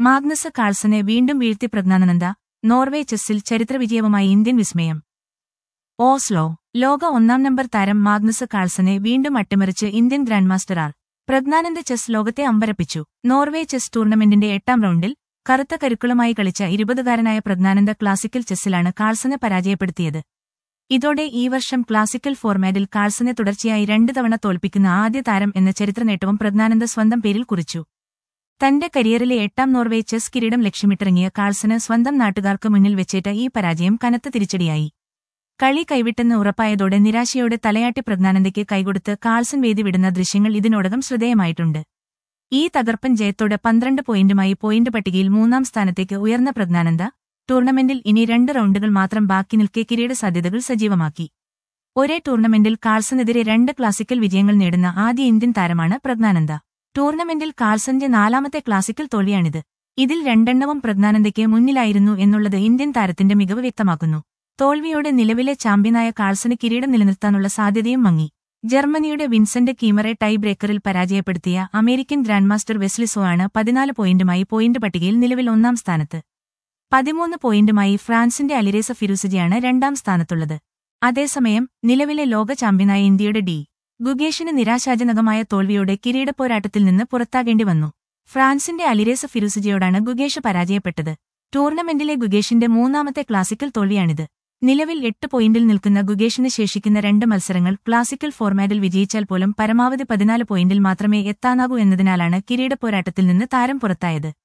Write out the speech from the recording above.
Magnus കാൾസനെ വീണ്ടും വീഴ്ത്തി പ്രജ്ഞാനന്ദ നോർവേ ചെസ്സിൽ ചരിത്രവിജയവുമായി ഇന്ത്യൻ വിസ്മയം ഓസ്ലോ ലോക ഒന്നാം നമ്പർ താരം മാഗ്നസ് കാൾസനെ വീണ്ടും അട്ടിമറിച്ച് Indian grandmaster R Praggnanandhaa chess ലോകത്തെ അമ്പരപ്പിച്ചു നോർവേ ചെസ് ടൂർണമെന്റിന്റെ എട്ടാം റൗണ്ടിൽ കറുത്ത കരുക്കളുമായി കളിച്ച ഇരുപതുകാരനായ പ്രജ്ഞാനന്ദ ക്ലാസിക്കൽ ചെസ്സിലാണ് കാൾസനെ പരാജയപ്പെടുത്തിയത് ഇതോടെ ഈ വർഷം ക്ലാസിക്കൽ ഫോർമാറ്റിൽ കാൾസനെ തുടർച്ചയായി രണ്ട് തവണ തോൽപ്പിക്കുന്ന ആദ്യ താരം എന്ന ചരിത്ര നേട്ടവും പ്രജ്ഞാനന്ദ സ്വന്തം പേരിൽ കുറിച്ചു തന്റെ കരിയറിലെ എട്ടാം നോർവേ ചെസ് കിരീടം ലക്ഷ്യമിട്ടിറങ്ങിയ കാൾസന് സ്വന്തം നാട്ടുകാർക്ക് മുന്നിൽ വെച്ചേറ്റ ഈ പരാജയം കനത്ത തിരിച്ചടിയായി കളി കൈവിട്ടെന്ന് ഉറപ്പായതോടെ നിരാശയോടെ തലയാട്ടി പ്രജ്ഞാനന്ദയ്ക്ക് കൈകൊടുത്ത് കാൾസൻ വേദി വിടുന്ന ദൃശ്യങ്ങൾ ഇതിനോടകം ശ്രദ്ധേയമായിട്ടുണ്ട് ഈ തകർപ്പൻ ജയത്തോടെ പന്ത്രണ്ട് പോയിന്റുമായി പോയിന്റ് പട്ടികയിൽ മൂന്നാം സ്ഥാനത്തേക്ക് ഉയർന്ന പ്രജ്ഞാനന്ദ ടൂർണമെന്റിൽ ഇനി രണ്ട് റൗണ്ടുകൾ മാത്രം ബാക്കി നിൽക്കെ കിരീട സാധ്യതകൾ സജീവമാക്കി ഒരേ ടൂർണമെന്റിൽ കാൾസനെതിരെ രണ്ട് ക്ലാസിക്കൽ വിജയങ്ങൾ നേടുന്ന ആദ്യ ഇന്ത്യൻ താരമാണ് പ്രജ്ഞാനന്ദ ടൂർണമെന്റിൽ കാൾസന്റെ നാലാമത്തെ ക്ലാസിക്കൽ തോൽവിയാണിത് ഇതിൽ രണ്ടെണ്ണവും പ്രജ്ഞാനന്ദയ്ക്ക് മുന്നിലായിരുന്നു എന്നുള്ളത് ഇന്ത്യൻ താരത്തിന്റെ മികവ് വ്യക്തമാക്കുന്നു തോൽവിയോടെ നിലവിലെ ചാമ്പ്യനായ കാൾസന് കിരീടം നിലനിർത്താനുള്ള സാധ്യതയും മങ്ങി ജർമ്മനിയുടെ വിൻസെന്റ് കീമറെ ടൈ ബ്രേക്കറിൽ പരാജയപ്പെടുത്തിയ അമേരിക്കൻ ഗ്രാൻഡ് മാസ്റ്റർ വെസ്ലിസോ ആണ് പതിനാല് പോയിന്റുമായി പോയിന്റ് പട്ടികയിൽ നിലവിൽ ഒന്നാം സ്ഥാനത്ത് പതിമൂന്ന് പോയിന്റുമായി ഫ്രാൻസിന്റെ അലിരേസ ഫിറൂസജിയാണ് രണ്ടാം സ്ഥാനത്തുള്ളത് അതേസമയം നിലവിലെ ലോക ചാമ്പ്യനായ ഇന്ത്യയുടെ ഡി ഗുഗേഷിന് നിരാശാജനകമായ തോൽവിയോടെ കിരീടപ്പോരാട്ടത്തിൽ നിന്ന് പുറത്താകേണ്ടി വന്നു ഫ്രാൻസിന്റെ അലിരേസ ഫിറൂസജിയോടാണ് ഗുഗേഷ് പരാജയപ്പെട്ടത് ടൂർണമെന്റിലെ ഗുഗേഷിന്റെ മൂന്നാമത്തെ ക്ലാസിക്കൽ തോൽവിയാണിത് നിലവിൽ എട്ട് പോയിന്റിൽ നിൽക്കുന്ന ഗുഗേഷിന് ശേഷിക്കുന്ന രണ്ട് മത്സരങ്ങൾ ക്ലാസിക്കൽ ഫോർമാറ്റിൽ വിജയിച്ചാൽ പോലും പരമാവധി പതിനാല് പോയിന്റിൽ മാത്രമേ എത്താനാകൂ എന്നതിനാലാണ് കിരീടപ്പോരാട്ടത്തിൽ നിന്ന് താരം പുറത്തായത്